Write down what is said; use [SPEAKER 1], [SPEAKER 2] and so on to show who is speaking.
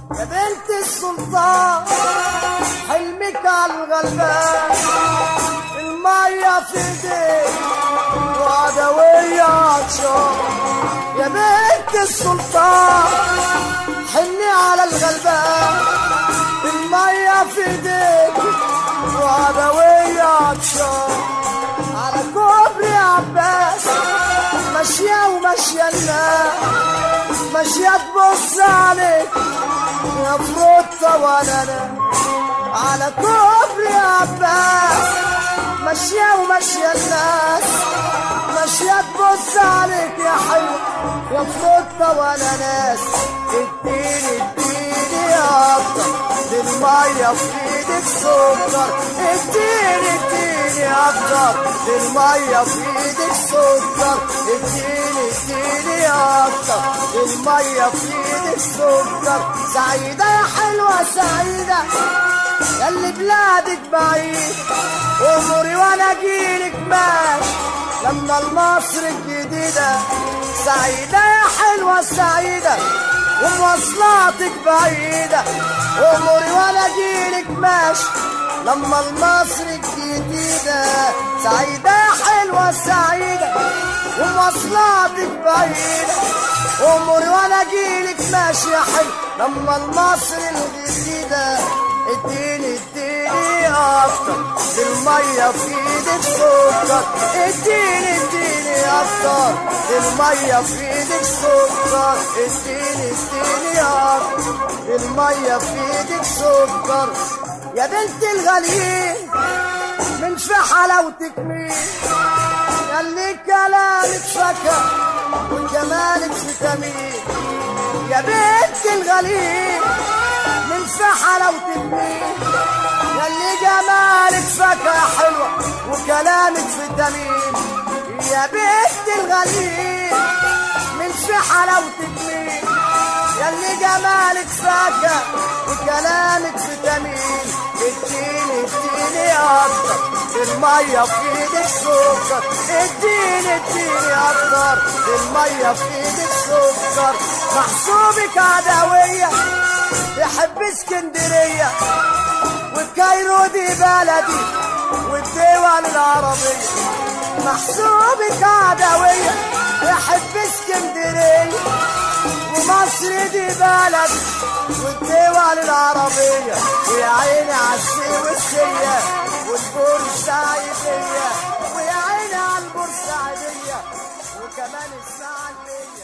[SPEAKER 1] يا بنت السلطان حلمك على الغلبان المية في ايديك وعدوية عطشان يا بنت السلطان حني على الغلبان المية في ايديك وعدوية عطشان على كوبري عباس ماشية وماشية الناس ماشية تبص عليك يا فروتة وانا انا على كوبري عباس ماشية وماشية الناس ماشية تبص عليك يا حلو يا فروتة وانا ناس اديني اديني اكتر دي المية في ايدك سكر اديني اديني اكتر دي المية في ايدك سكر اديني اديني اكتر دي المية في ايدك سكر سعيدة يا حلوة سعيدة ياللي بلادك بعيد اموري وانا اجيلك ماشي لما المصر الجديدة سعيدة يا حلوة سعيدة ومواصلاتك بعيدة اموري وانا اجيلك ماشي لما المصر الجديدة سعيدة يا حلوة سعيدة ومواصلاتك بعيدة اموري وانا اجيلك ماشي يا حلو لما المصر الجديدة اديني اديني اكتر دي المية في ايدك سكر اديني اديني اكتر دي المية في ايدك سكر اديني اديني اكتر دي المية في ايدك سكر يا بنت الغاليين من في حلاوتك مين ياللي كلامك فكر وجمالك فيتامين يا بنت الغاليين من في حلاوتك مين ياللي جمالك فكرة حلوة وكلامك فيتامين يا بنت الغالين من في حلاوتك مين ياللي جمالك فكرة وكلامك فيتامين اديني اديني اكتر المية في ايدك سكر اديني اديني اكتر المية في ايدك سكر محسوبك عدوية يحب اسكندرية والكايرو دي بلدي والدول العربية محسوبك عدوية يحب اسكندرية ومصر دي بلد والدول العربية ويا عيني عالسي والسية والبورسعيدية ويا عيني عالبورسعيدية وكمان السعدية